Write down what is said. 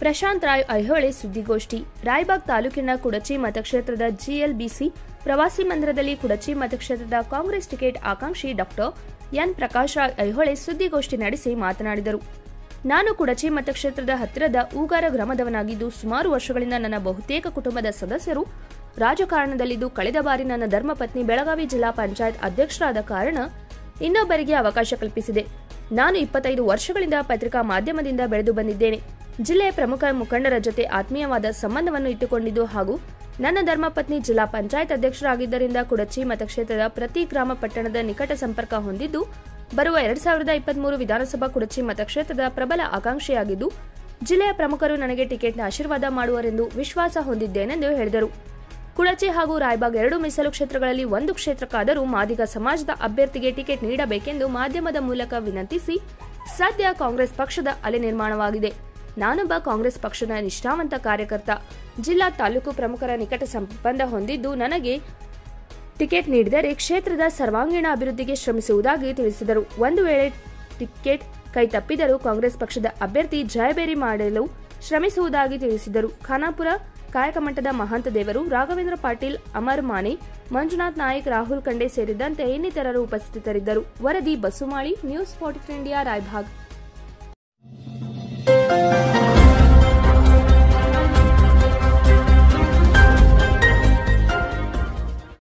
ಪ್ರಶಾಂತ್ ರಾಯ್ ಐಹೊಳೆ ಸುದ್ದಿಗೋಷ್ಠಿ ರಾಯಬಾಗ್ ತಾಲೂಕಿನ ಕುಡಚಿ ಮತಕ್ಷೇತ್ರದ ಜಿಎಲ್ಬಿಸಿ ಪ್ರವಾಸಿ ಮಂದಿರದಲ್ಲಿ ಕುಡಚಿ ಮತಕ್ಷೇತ್ರದ ಕಾಂಗ್ರೆಸ್ ಟಿಕೆಟ್ ಆಕಾಂಕ್ಷಿ ಡಾಕ್ಟರ್ ಎನ್ ಪ್ರಕಾಶ್ ರಾಯ್ ಐಹೊಳೆ ಸುದ್ದಿಗೋಷ್ಠಿ ನಡೆಸಿ ಮಾತನಾಡಿದರು ನಾನು ಕುಡಚಿ ಮತಕ್ಷೇತ್ರದ ಹತ್ತಿರದ ಊಗಾರ ಗ್ರಾಮದವನಾಗಿದ್ದು ಸುಮಾರು ವರ್ಷಗಳಿಂದ ನನ್ನ ಬಹುತೇಕ ಕುಟುಂಬದ ಸದಸ್ಯರು ರಾಜಕಾರಣದಲ್ಲಿದ್ದು ಕಳೆದ ಬಾರಿ ನನ್ನ ಧರ್ಮಪತ್ನಿ ಬೆಳಗಾವಿ ಜಿಲ್ಲಾ ಪಂಚಾಯತ್ ಅಧ್ಯಕ್ಷರಾದ ಕಾರಣ ಇನ್ನೊಬ್ಬರಿಗೆ ಅವಕಾಶ ಕಲ್ಪಿಸಿದೆ ನಾನು ಇಪ್ಪತ್ತೈದು ವರ್ಷಗಳಿಂದ ಪತ್ರಿಕಾ ಮಾಧ್ಯಮದಿಂದ ಬೆಳೆದು ಬಂದಿದ್ದೇನೆ ಜಿಲ್ಲೆಯ ಪ್ರಮುಖ ಮುಖಂಡರ ಜೊತೆ ಆತ್ಮೀಯವಾದ ಸಂಬಂಧವನ್ನು ಇಟ್ಟುಕೊಂಡಿದ್ದು ಹಾಗೂ ನನ್ನ ಧರ್ಮಪತ್ನಿ ಜಿಲ್ಲಾ ಪಂಚಾಯತ್ ಅಧ್ಯಕ್ಷರಾಗಿದ್ದರಿಂದ ಕುಡಚಿ ಮತಕ್ಷೇತ್ರದ ಪ್ರತಿ ಗ್ರಾಮ ಪಟ್ಟಣದ ನಿಕಟ ಸಂಪರ್ಕ ಹೊಂದಿದ್ದು ಬರುವ ಎರಡ್ ಸಾವಿರದ ಇಪ್ಪತ್ಮೂರು ವಿಧಾನಸಭಾ ಕುಡಚಿ ಮತಕ್ಷೇತ್ರದ ಪ್ರಬಲ ಆಕಾಂಕ್ಷಿಯಾಗಿದ್ದು ಜಿಲ್ಲೆಯ ಪ್ರಮುಖರು ನನಗೆ ಟಿಕೆಟ್ನ ಆಶೀರ್ವಾದ ಮಾಡುವರೆಂದು ವಿಶ್ವಾಸ ಹೊಂದಿದ್ದೇನೆಂದು ಹೇಳಿದರು ಕುಡಚಿ ಹಾಗೂ ರಾಯಬಾಗ್ ಎರಡು ಮೀಸಲು ಕ್ಷೇತ್ರಗಳಲ್ಲಿ ಒಂದು ಕ್ಷೇತ್ರಕ್ಕಾದರೂ ಮಾದಿಗ ಸಮಾಜದ ಅಭ್ಯರ್ಥಿಗೆ ಟಿಕೆಟ್ ನೀಡಬೇಕೆಂದು ಮಾಧ್ಯಮದ ಮೂಲಕ ವಿನಂತಿಸಿ ಸದ್ಯ ಕಾಂಗ್ರೆಸ್ ಪಕ್ಷದ ಅಲೆ ನಿರ್ಮಾಣವಾಗಿದೆ ನಾನೊಬ್ಬ ಕಾಂಗ್ರೆಸ್ ಪಕ್ಷದ ನಿಷ್ಠಾವಂತ ಕಾರ್ಯಕರ್ತ ಜಿಲ್ಲಾ ತಾಲೂಕು ಪ್ರಮುಖರ ನಿಕಟ ಸಂಬಂಧ ಹೊಂದಿದ್ದು ನನಗೆ ಟಿಕೆಟ್ ನೀಡಿದರೆ ಕ್ಷೇತ್ರದ ಸರ್ವಾಂಗೀಣ ಅಭಿವೃದ್ಧಿಗೆ ಶ್ರಮಿಸುವುದಾಗಿ ತಿಳಿಸಿದರು ಒಂದು ವೇಳೆ ಟಿಕೆಟ್ ಕೈ ತಪ್ಪಿದರೂ ಕಾಂಗ್ರೆಸ್ ಪಕ್ಷದ ಅಭ್ಯರ್ಥಿ ಜಯಬೇರಿ ಮಾಡಲು ಶ್ರಮಿಸುವುದಾಗಿ ತಿಳಿಸಿದರು ಖಾನಾಪುರ ಕಾಯಕ ಮಠದ ಮಹಾಂತ ದೇವರು ರಾಘವೇಂದ್ರ ಪಾಟೀಲ್ ಅಮರ್ ಮಾನೆ ಮಂಜುನಾಥ್ ನಾಯಕ್ ರಾಹುಲ್ ಖಂಡೆ ಸೇರಿದಂತೆ ಇನ್ನಿತರರು ಉಪಸ್ಥಿತರಿದ್ದರು ವರದಿ Basumali news forty India Raibag